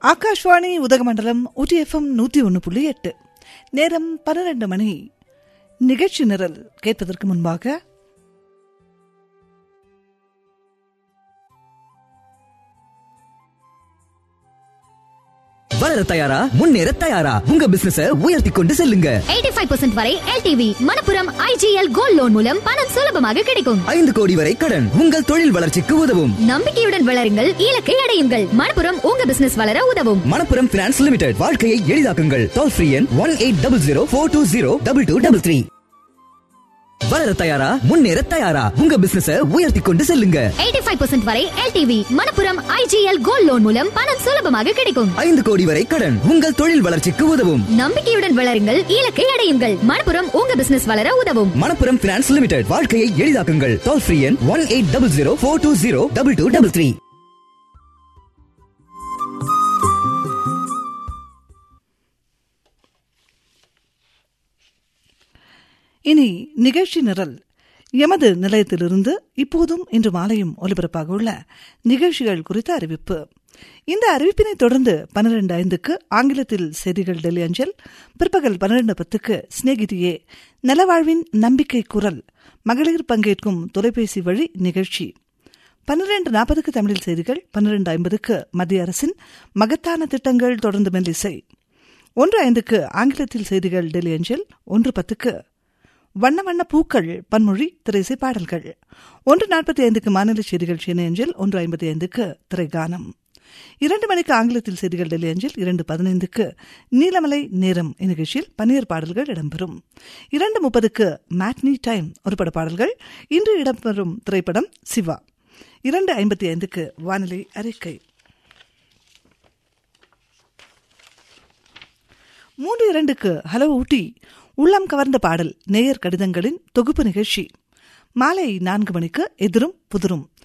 ஆகாஷ்வாணி உதகமண்டலம் ஊட்டிஎஃப்எம் நூற்றி ஒன்று புள்ளி எட்டு நேரம் பன்னிரண்டு மணி நிகழ்ச்சி நிரல் கேட்பதற்கு முன்பாக வளர தயாரா முன்னேற தயாரா உங்க பிசினஸ உயர்த்தி கொண்டு செல்லுங்க 85% வரை LTV Manappuram IGL gold loan மூலம் பணம் சுலபமாக கிடைக்கும் ஐந்து கோடி வரை கடன் உங்கள் தொழில் வளர்ச்சிக்கு உதவும் நம்பிக்கையுடன் வளருங்கள் இலக்கை அடையுங்கள் மணப்புரம் உங்க பிசினஸ் வளர உதவும் மணப்புரம் பினான்ஸ் லிமிடெட் வாழ்க்கையை எளிதாக்குங்கள் டோல் ஃப்ரீ எண் one eight double zero four two zero double two double three வளர தயாரா முன்னேற தயாரா உங்க பிசினஸ உயர்த்தி கொண்டு செல்லுங்க 85% வரை LTV Manappuram IGL gold loan மூலம் பணம் சுலபமாக கிடைக்கும் ஐந்து கோடி வரை கடன் உங்கள் தொழில் வளர்ச்சிக்கு உதவும் நம்பிக்கையுடன் வளருங்கள் இலக்கை அடையுங்கள் மணப்புரம் உங்க பிசினஸ் வளர உதவும் மணப்புரம் பினான்ஸ் லிமிடெட் வாழ்க்கையை எளிதாக்குங்கள் டோல் ஃப்ரீ எண் one eight double zero four two zero double two double three இனி நிகழ்ச்சி நிரல் எமது நிலையத்திலிருந்து இப்போதும் இன்று மாலையும் ஒலிபரப்பாக உள்ள நிகழ்ச்சிகள் குறித்த அறிவிப்பு இந்த அறிவிப்பினை தொடர்ந்து பன்னிரண்டு ஐந்துக்கு ஆங்கிலத்தில் செய்திகள் டெல்லி அஞ்சல் பிற்பகல் பன்னிரண்டு பத்துக்கு சிநேகிதியே நலவாழ்வின் நம்பிக்கை குரல் மகளிர் பங்கேற்கும் தொலைபேசி வழி நிகழ்ச்சி பன்னிரண்டு நாற்பதுக்கு தமிழில் செய்திகள் பன்னிரண்டு ஐம்பதுக்கு மத்திய அரசின் மகத்தான திட்டங்கள் தொடர்ந்து மெல்லிசை ஒன்று ஐந்துக்கு ஆங்கிலத்தில் செய்திகள் டெல்லி அஞ்சல் ஒன்று பத்துக்கு வண்ண வண்ண பூக்கள் பன்மொழி திரைசை பாடல்கள் ஒன்று நாற்பத்தி ஐந்துக்கு மாநில செய்திகள் சென்னை அஞ்சல் ஒன்று ஐம்பத்தி ஐந்துக்கு திரைகானம் இரண்டு மணிக்கு ஆங்கிலத்தில் செய்திகள் டெல்லி அஞ்சல் இரண்டு பதினைந்துக்கு நீலமலை நேரம் இந்நிகழ்ச்சியில் பன்னீர் பாடல்கள் இடம்பெறும் இரண்டு முப்பதுக்கு மேட்னி டைம் ஒரு பட பாடல்கள் இன்று இடம்பெறும் திரைப்படம் சிவா இரண்டு ஐம்பத்தி ஐந்துக்கு வானிலை அறிக்கை மூன்று இரண்டுக்கு ஹலோ ஊட்டி உள்ளம் கவர்ந்த பாடல் நேயர் கடிதங்களின் தொகுப்பு நிகழ்ச்சி மாலை நான்கு மணிக்கு எதிரும் புதிரும்